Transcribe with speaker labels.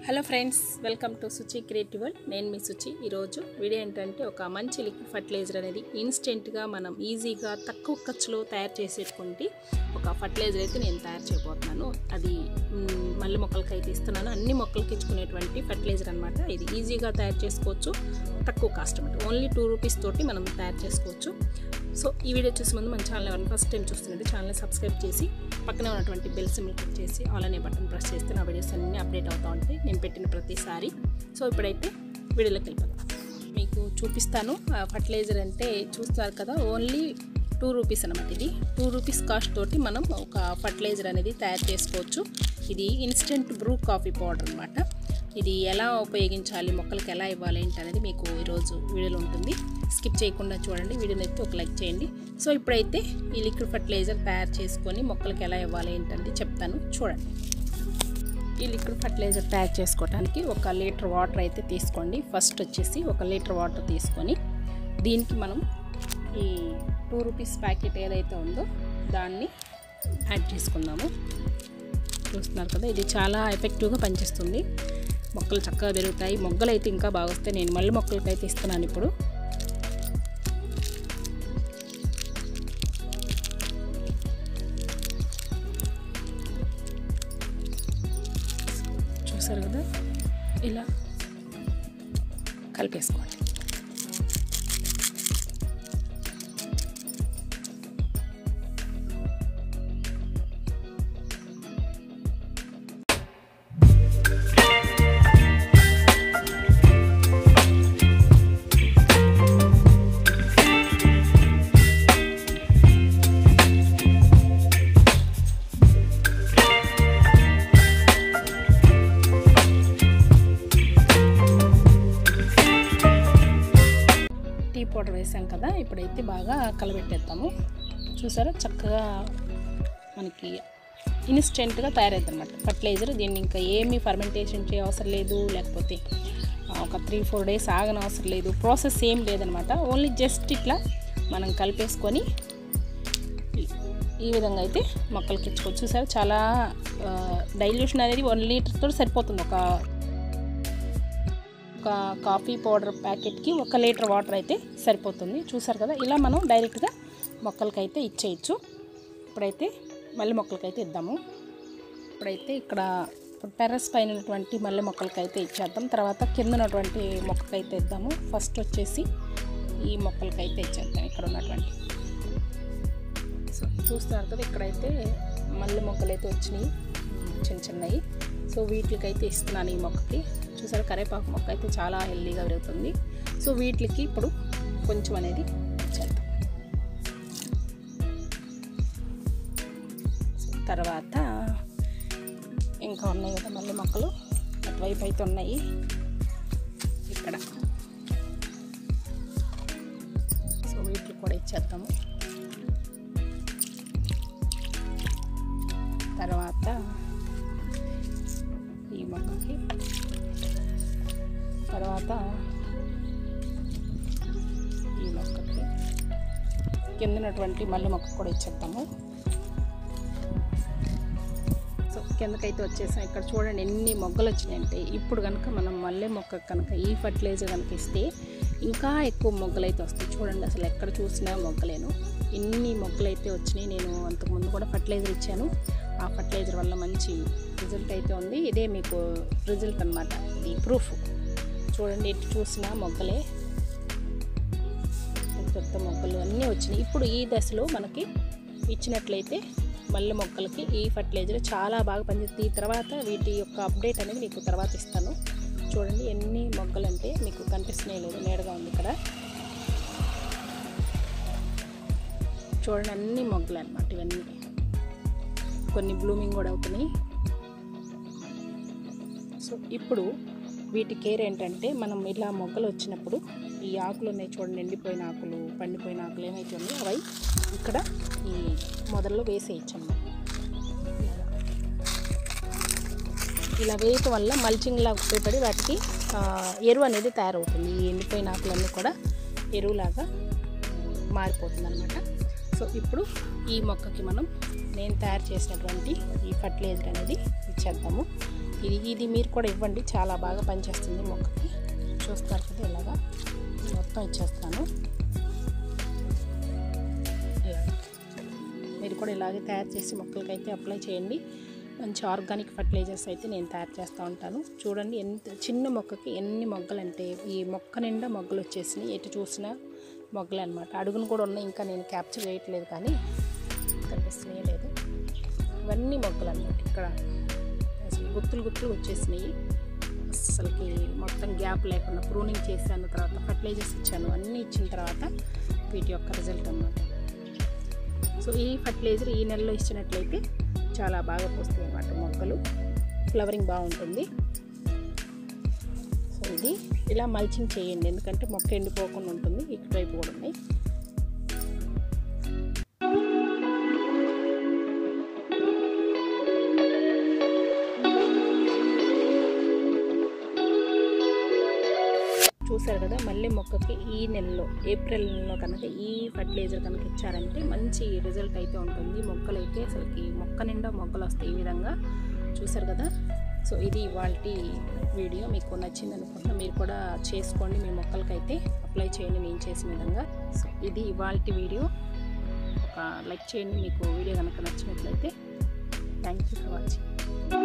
Speaker 1: Hello friends welcome to Suchi creative world నేను మీ సుచి ఈరోజు వీడియో ఏంటంటే ఒక మంచి లిక్విడ్ ఫర్టిలైజర్ అనేది ఇన్స్టెంట్గా మనం ఈజీగా తక్కువ ఖర్చులో తయారు చేసేటువంటి ఒక ఫర్టిలైజర్ అయితే నేను తయారు చేయబోతున్నాను అది మ్, మల్లె మొక్కలకి అయితే ఇస్తున్నాను అన్ని మొక్కలకి ఇచ్చుకునేటువంటి ఫర్టిలైజర్ అనమాట ఇది ఈజీగా తయారు చేసుకోవచ్చు తక్కువ కాస్ట్ అనమాట ఓన్లీ టూ రూపీస్ తోటి మనం తయారు చేసుకోవచ్చు సో ఈ వీడియో చూసే ముందు మన ఛానల్ ఎవరైనా ఫస్ట్ టైం చూస్తున్నట్టు ఛానల్ని సబ్స్క్రైబ్ చేసి పక్కనే ఉన్నటువంటి బెల్ సిమ్ని క్లిక్ చేసి ఆల్ అనే బటన్ ప్రెస్ చేస్తే నా వీడియోస్ అన్నీ అప్డేట్ అవుతూ ఉంటాయి నేను పెట్టిన ప్రతిసారి సో ఇప్పుడైతే వీడియోలోకి వెళ్ళిపోదాం మీకు చూపిస్తాను ఫర్టిలైజర్ అంటే చూస్తారు కదా ఓన్లీ టూ రూపీస్ అనమాట ఇది టూ రూపీస్ కాస్ట్ తోటి మనం ఒక ఫర్టిలైజర్ అనేది తయారు చేసుకోవచ్చు ఇది ఇన్స్టెంట్ బ్రూ కాఫీ పౌడర్ అనమాట ఇది ఎలా ఉపయోగించాలి మొక్కలకి ఎలా ఇవ్వాలి ఏంటి అనేది మీకు ఈరోజు వీడియోలో ఉంటుంది స్కిప్ చేయకుండా చూడండి వీడియోని అయితే ఒక లైక్ చేయండి సో ఇప్పుడైతే ఈ లిక్విడ్ ఫర్టిలైజర్ తయారు చేసుకొని మొక్కలకి ఎలా ఇవ్వాలి ఏంటనేది చెప్తాను చూడండి ఈ లిక్విడ్ ఫర్టిలైజర్ తయారు చేసుకోవడానికి ఒక లీటర్ వాటర్ అయితే తీసుకోండి ఫస్ట్ వచ్చేసి ఒక లీటర్ వాటర్ తీసుకొని దీనికి మనం ఈ టూ రూపీస్ ప్యాకెట్ ఏదైతే ఉందో దాన్ని యాడ్ చేసుకుందాము చూస్తున్నారు కదా ఇది చాలా ఎఫెక్టివ్గా పనిచేస్తుంది మొక్కలు చక్కగా పెరుగుతాయి మొగ్గలు అయితే ఇంకా బాగా వస్తాయి నేను మళ్ళీ మొక్కలకి అయితే ఇస్తున్నాను ఇప్పుడు చూసారు కదా ఇలా కలిపేసుకోండి టీ పౌడర్ వేసాం కదా ఇప్పుడైతే బాగా కలబెట్టేద్దాము చూసారా చక్కగా మనకి ఇన్స్టెంట్గా తయారైంది అనమాట ఫర్టిలైజర్ దీన్ని ఇంకా ఏమీ ఫర్మెంటేషన్ చేయ అవసరం లేదు లేకపోతే ఆ, ఒక త్రీ ఫోర్ డేస్ ఆగన అవసరం లేదు ప్రాసెస్ ఏం లేదనమాట ఓన్లీ జస్ట్ ఇట్లా మనం కలిపేసుకొని ఈ- ఈ విధంగా అయితే మొక్కలకి ఇచ్చుకోవచ్చు చూసారా చాలా డైల్యూషన్ అనేది వన్ లీటర్తో సరిపోతుంది ఒక ఒక కాఫీ పౌడర్ ప్యాకెట్కి ఒక లీటర్ వాటర్ అయితే సరిపోతుంది చూసారు కదా ఇలా మనం డైరెక్ట్గా మొక్కలకైతే ఇచ్చేయచ్చు ఇప్పుడైతే మల్లె మొక్కలకైతే ఇద్దాము ఇప్పుడైతే ఇక్కడ టెర్రస్ పైన ఉన్నటువంటి మల్లె మొక్కలకైతే ఇచ్చేద్దాం తర్వాత కింద ఉన్నటువంటి మొక్కకైతే ఇద్దాము ఫస్ట్ వచ్చేసి ఈ మొక్కలకైతే ఇచ్చేద్దాం ఇక్కడ ఉన్నటువంటి సో చూస్తున్నారు కదా ఇక్కడైతే మల్లె మొక్కలు అయితే వచ్చినాయి చిన్న చిన్నవి సో వీటికైతే ఇస్తున్నాను ఈ మొక్కకి చూసారా కరేపాకు మొక్క అయితే చాలా హెల్దీగా పెరుగుతుంది సో వీటికి ఇప్పుడు కొంచెం అనేది చేద్దాం సో తర్వాత ఇంకా ఉన్నాయి కదా మల్లె మొక్కలు అటువైపు అయితే ఉన్నాయి ఇక్కడ సో వీటికి కూడా ఇచ్చేద్దాము తర్వాత ఈ మొక్కకి తర్వాత ఈ మొక్కకి కిందనటువంటి మల్లె మొక్క కూడా ఇచ్చేద్దాము సో కిందకైతే వచ్చేసాం ఇక్కడ చూడండి ఎన్ని మొగ్గలు వచ్చినాయంటే ఇప్పుడు కనుక మనం మల్లె మొక్క కనుక ఈ ఫర్టిలైజర్ కనుక ఇస్తే ఇంకా ఎక్కువ మొగ్గలు అయితే వస్తాయి చూడండి అసలు ఎక్కడ చూసినా మొగ్గలేను ఎన్ని మొగ్గలు అయితే వచ్చినాయి నేను అంతకుముందు కూడా ఫర్టిలైజర్ ఇచ్చాను ఆ ఫర్టిలైజర్ వల్ల మంచి రిజల్ట్ అయితే ఉంది ఇదే మీకు రిజల్ట్ అనమాట ఇది ప్రూఫ్ చూడండి ఎటు చూసినా మొగ్గలే పెద్ద పెద్ద మొగ్గలు అన్నీ వచ్చినాయి ఇప్పుడు ఈ దశలో మనకి ఇచ్చినట్లయితే మల్లె మొక్కలకి ఈ ఫర్టిలైజర్ చాలా బాగా పనిచేస్తుంది ఈ తర్వాత వీటి యొక్క అప్డేట్ అనేది మీకు తర్వాత ఇస్తాను చూడండి ఎన్ని మొగ్గలు అంటే మీకు కనిపిస్తున్నాయి లేదు నేడుగా ఉంది ఇక్కడ చూడండి అన్ని మొగ్గలు అనమాట ఇవన్నీ కొన్ని బ్లూమింగ్ కూడా అవుతున్నాయి సో ఇప్పుడు వీటి కేర్ ఏంటంటే మనం ఇలా మొగ్గలు వచ్చినప్పుడు ఈ ఆకులు ఉన్నాయి చూడండి ఎండిపోయిన ఆకులు పండిపోయిన ఆకులు ఏమైతే ఉన్నాయో అవి ఇక్కడ ఈ మొదల్లో వేసేయచ్చమ్మా ఇలా వేయటం వల్ల మల్చింగ్లా ఉపయోగపడి వాటికి ఆ, ఎరువు అనేది తయారవుతుంది ఈ ఎండిపోయిన ఆకులన్నీ కూడా ఎరువులాగా మారిపోతుంది అనమాట సో ఇప్పుడు ఈ మొక్కకి మనం నేను తయారు చేసినటువంటి ఈ ఫర్టిలైజర్ అనేది ఇచ్చేద్దాము ఇది ఇది మీరు కూడా ఇవ్వండి చాలా బాగా పనిచేస్తుంది మొక్కకి చూస్తారు కదా ఇలాగా మొత్తం ఇచ్చేస్తాను ఇలా. మీరు కూడా ఇలాగే తయారు చేసి మొక్కలకైతే అప్లై చేయండి మంచి ఆర్గానిక్ ఫర్టిలైజర్స్ అయితే నేను తయారు చేస్తూ ఉంటాను చూడండి ఎంత చిన్న మొక్కకి ఎన్ని మొగ్గలు అంటే ఈ మొక్క నిండా మొగ్గలు వచ్చేసినాయి ఎటు చూసినా మొగ్గలే అనమాట అడుగును కూడా ఉన్నాయి ఇంకా నేను క్యాప్చర్ చేయట్లేదు కానీ కనిపిస్తున్నాయి లేదు ఇవన్నీ మొగ్గలు అనమాట ఇక్కడ అసలు గుత్తులు గుత్తులు వచ్చేసినాయి అసలుకి మొత్తం గ్యాప్ లేకుండా ప్రూనింగ్ చేశాను తర్వాత ఫర్టిలైజర్స్ ఇచ్చాను అన్నీ ఇచ్చిన తర్వాత వీటి యొక్క రిజల్ట్ అన్నమాట సో ఈ ఫర్టిలైజర్ ఈ నెలలో ఇచ్చినట్లయితే చాలా బాగా పోస్తాయి అన్నమాట మొక్కలు ఫ్లవరింగ్ బాగుంటుంది సో ఇది ఇలా మల్చింగ్ చేయండి ఎందుకంటే మొక్క ఎండిపోకుండా ఉంటుంది ఇటువైపు కూడా ఉన్నాయి చూసారు కదా మళ్ళీ మొక్కకి ఈ నెలలో ఏప్రిల్ నెలలో కనుక ఈ ఫర్టిలైజర్ కనుక ఇచ్చారంటే మంచి రిజల్ట్ అయితే ఉంటుంది మొక్కలు అయితే అసలుకి మొక్క నిండా మొక్కలు వస్తాయి ఈ విధంగా చూసారు కదా సో ఇది ఇవాళ వీడియో మీకు నచ్చింది అనుకుంటున్నా మీరు కూడా చేసుకోండి మీ మొక్కలకైతే అప్లై చేయండి నేను చేసిన విధంగా సో ఇది ఇవాళ వీడియో ఒక లైక్ చేయండి మీకు వీడియో కనుక నచ్చినట్లయితే థ్యాంక్ యూ ఫర్ వాచింగ్